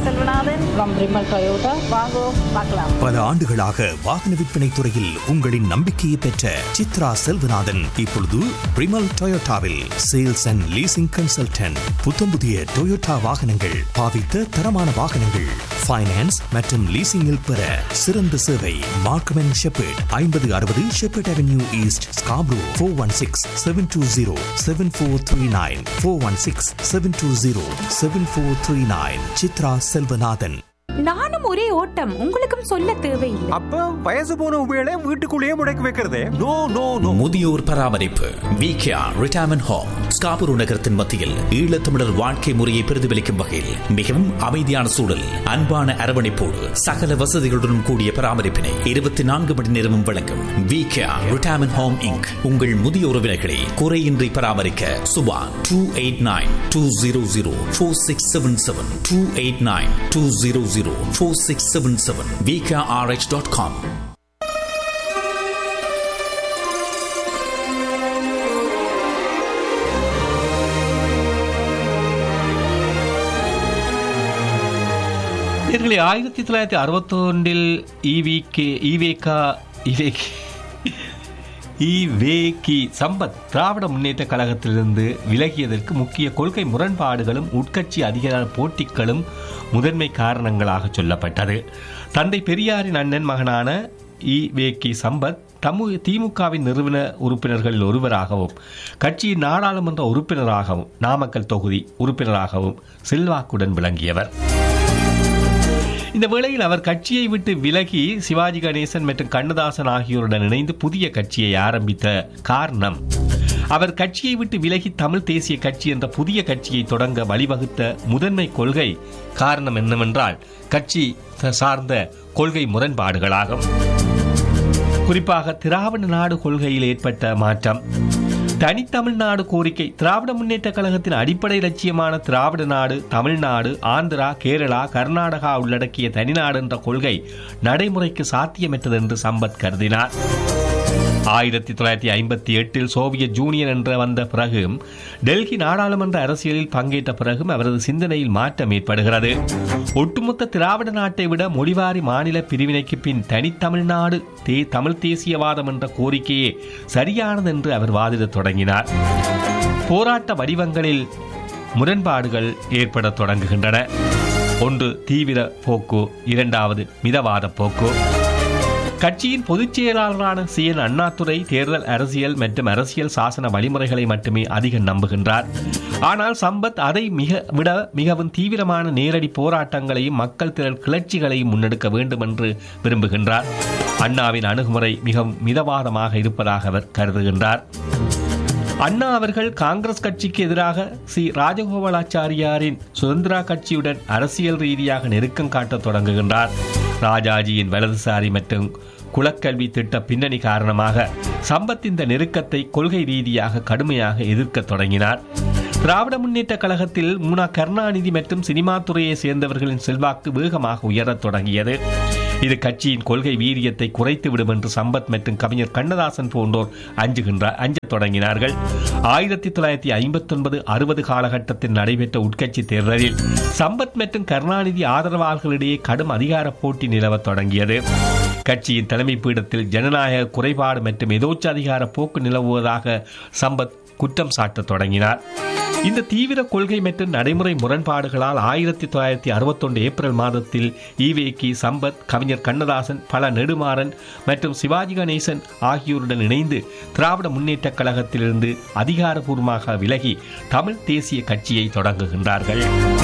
Selvanathan from Brimal Toyota. வாங்கோ பார்க்கலாம் பல ஆண்டுகளாக வாகன விற்பனை துறையில் உங்களின் நம்பிக்கையை பெற்ற சித்ரா செல்வநாதன் இப்பொழுது பிரிமல் டொயோட்டாவில் சேல்ஸ் அண்ட் லீசிங் கன்சல்டன்ட் புத்தம்புதிய டொயோட்டா வாகனங்கள் பாவித்த தரமான வாகனங்கள் ஃபைனான்ஸ் மற்றும் லீசிங்கில் பெற சிறந்த சேவை மார்க்கம் அண்ட் ஷெப்பர்ட் ஐம்பது அறுபது Shepherd avenue east Scarborough four one six seven two zero seven four three nine four one six seven two zero seven four three nine Chitra Selvanathan நானும் ஒரே ஓட்டம் உங்களுக்கும் சொல்ல தேவையில்லை அப்ப வயசு போன உபயோக வீட்டுக்குள்ளேயே முடக்கி வைக்கிறதே நோ நோ நோ முதியோர் பராமரிப்பு விகேஆர் ரிட்டையர்மெண்ட் ஹோம் ஸ்காபுரு நகரத்தின் மத்தியில் ஈழத்தமிழர் வாழ்க்கை முறையை பிரதிபலிக்கும் வகையில் மிகவும் அமைதியான சூழல் அன்பான அரவணைப்போடு சகல வசதிகளுடன் கூடிய பராமரிப்பினை இருபத்தி நான்கு மணி நேரமும் வழங்கும் விகேஆர் ரிட்டையர்மெண்ட் ஹோம் இங்க் உங்கள் முதிய உறவினர்களை குறையின்றி பராமரிக்க Subha two eight nine two zero zero four six seven seven two eight nine two zero zero four six seven seven VKRH dot com நேர்களே ஆயிரத்தி தொள்ளாயிரத்தி அறுபத்தொன்றில் இவிகே இவேகா இவேகி இவேகி சம்பத் திராவிட முன்னேற்ற கழகத்திலிருந்து விலகியதற்கு முக்கிய கொள்கை முரண்பாடுகளும் உட்கட்சி அதிகார போட்டிகளும் முதன்மை காரணங்களாக சொல்லப்பட்டது தந்தை பெரியாரின் அண்ணன் மகனான இவேகி சம்பத் தமு திமுகவின் நிறுவன உறுப்பினர்களில் ஒருவராகவும் கட்சியின் நாடாளுமன்ற உறுப்பினராகவும் நாமக்கல் தொகுதி உறுப்பினராகவும் செல்வாக்குடன் விளங்கியவர் இந்த வேளையில் அவர் கட்சியை விட்டு விலகி சிவாஜி கணேசன் மற்றும் கண்ணதாசன் ஆகியோருடன் இணைந்து புதிய கட்சியை ஆரம்பித்த காரணம் அவர் கட்சியை விட்டு விலகி தமிழ் தேசிய கட்சி என்ற புதிய கட்சியை தொடங்க வழிவகுத்த முதன்மை கொள்கை காரணம் என்னவென்றால் கட்சி சார்ந்த கொள்கை முரண்பாடுகளாகும் குறிப்பாக திராவிட நாடு கொள்கையில் ஏற்பட்ட மாற்றம் தனித்தமிழ்நாடு கோரிக்கை திராவிட முன்னேற்ற கழகத்தின் அடிப்படை லட்சியமான திராவிட நாடு தமிழ்நாடு ஆந்திரா கேரளா கர்நாடகா உள்ளடக்கிய தனிநாடு என்ற கொள்கை நடைமுறைக்கு சாத்தியமற்றது என்று சம்பத் கருதினார் ஆயிரத்தி தொள்ளாயிரத்தி ஐம்பத்தி எட்டில் சோவியத் யூனியன் என்ற வந்த பிறகும் டெல்லி நாடாளுமன்ற அரசியலில் பங்கேற்ற பிறகும் அவரது சிந்தனையில் மாற்றம் ஏற்படுகிறது ஒட்டுமொத்த திராவிட நாட்டை விட மொழிவாரி மாநில பிரிவினைக்கு பின் தனித்தமிழ்நாடு தே தமிழ் தேசியவாதம் என்ற கோரிக்கையே சரியானது என்று அவர் வாதிடத் தொடங்கினார் போராட்ட வடிவங்களில் முரண்பாடுகள் ஏற்படத் தொடங்குகின்றன ஒன்று தீவிர போக்கு இரண்டாவது மிதவாத போக்கு கட்சியின் பொதுச் செயலாளரான சி என் அண்ணாதுரை தேர்தல் அரசியல் மற்றும் அரசியல் சாசன வழிமுறைகளை மட்டுமே அதிகம் நம்புகின்றார் ஆனால் சம்பத் அதை மிக விட மிகவும் தீவிரமான நேரடி போராட்டங்களையும் மக்கள் திரள் கிளர்ச்சிகளையும் முன்னெடுக்க வேண்டும் என்று விரும்புகின்றார் அண்ணாவின் அணுகுமுறை மிகவும் மிதவாதமாக இருப்பதாக அவர் கருதுகின்றார் அண்ணா அவர்கள் காங்கிரஸ் கட்சிக்கு எதிராக சி ராஜகோபாலாச்சாரியாரின் சுதந்திரா கட்சியுடன் அரசியல் ரீதியாக நெருக்கம் காட்டத் தொடங்குகின்றார் ராஜாஜியின் வலதுசாரி மற்றும் குலக்கல்வி திட்ட பின்னணி காரணமாக சம்பத் இந்த நெருக்கத்தை கொள்கை ரீதியாக கடுமையாக எதிர்க்கத் தொடங்கினார் திராவிட முன்னேற்ற கழகத்தில் முனா கருணாநிதி மற்றும் சினிமா துறையை சேர்ந்தவர்களின் செல்வாக்கு வேகமாக உயரத் தொடங்கியது இது கட்சியின் கொள்கை வீரியத்தை குறைத்துவிடும் என்று சம்பத் மற்றும் கவிஞர் கண்ணதாசன் போன்றோர் அஞ்சுகின்றார் அஞ்சத் தொடங்கினார்கள் ஆயிரத்தி தொள்ளாயிரத்தி ஐம்பத்தி ஒன்பது அறுபது காலகட்டத்தில் நடைபெற்ற உட்கட்சி தேர்தலில் சம்பத் மற்றும் கருணாநிதி ஆதரவாளர்களிடையே கடும் அதிகார போட்டி நிலவத் தொடங்கியது கட்சியின் தலைமை பீடத்தில் ஜனநாயக குறைபாடு மற்றும் எதோச்ச அதிகார போக்கு நிலவுவதாக சம்பத் குற்றம் சாட்டத் தொடங்கினார் இந்த தீவிர கொள்கை மற்றும் நடைமுறை முரண்பாடுகளால் ஆயிரத்தி தொள்ளாயிரத்தி அறுபத்தொன்று ஏப்ரல் மாதத்தில் ஈவேக்கி சம்பத் கவிஞர் கண்ணதாசன் பல நெடுமாறன் மற்றும் சிவாஜி கணேசன் ஆகியோருடன் இணைந்து திராவிட முன்னேற்ற கழகத்திலிருந்து அதிகாரப்பூர்வமாக விலகி தமிழ் தேசிய கட்சியை தொடங்குகின்றார்கள்